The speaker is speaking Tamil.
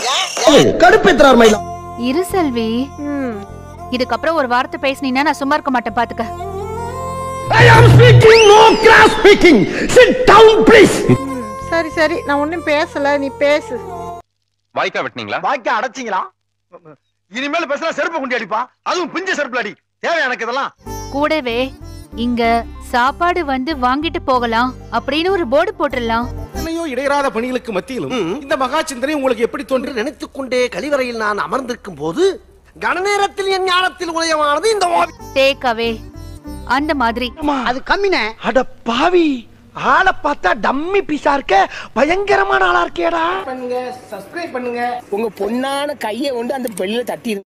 கடுப்பேத்துறார் மயிலம் இரு செல்வி இதுக்கப்புறம் ஒரு வார்த்தை பேசுனீங்கன்னா நான் சும்மா இருக்க மாட்டேன் பாத்துக்க I am speaking no cross speaking sit down please சரி சரி நான் ஒன்னும் பேசல நீ பேசு வாய்க்கா வெட்டினீங்களா வாய்க்கா அடைச்சிங்களா இனிமேல் பேசுனா செருப்பு குண்டி அடிப்பா அதுவும் பிஞ்ச செருப்புல அடி தேவை எனக்கு இதெல்லாம் கூடவே இங்க சாப்பாடு வந்து வாங்கிட்டு போகலாம் அப்படின்னு ஒரு போர்டு போட்டுடலாம் எத்தனையோ இடையறாத பணிகளுக்கு மத்தியிலும் இந்த மகா சிந்தனை உங்களுக்கு எப்படி தோன்று நினைத்துக் கொண்டே கழிவறையில் நான் அமர்ந்திருக்கும் போது கணநேரத்தில் என் ஞானத்தில் உதயமானது இந்த ஓவியம் டேக் அவே அந்த மாதிரி அது கம்மினே அட பாவி ஆளை பார்த்தா டம்மி பீஸா இருக்க பயங்கரமான ஆளா இருக்கேடா பண்ணுங்க சப்ஸ்கிரைப் பண்ணுங்க உங்க பொண்ணான கையை கொண்டு அந்த பெல்ல தட்டி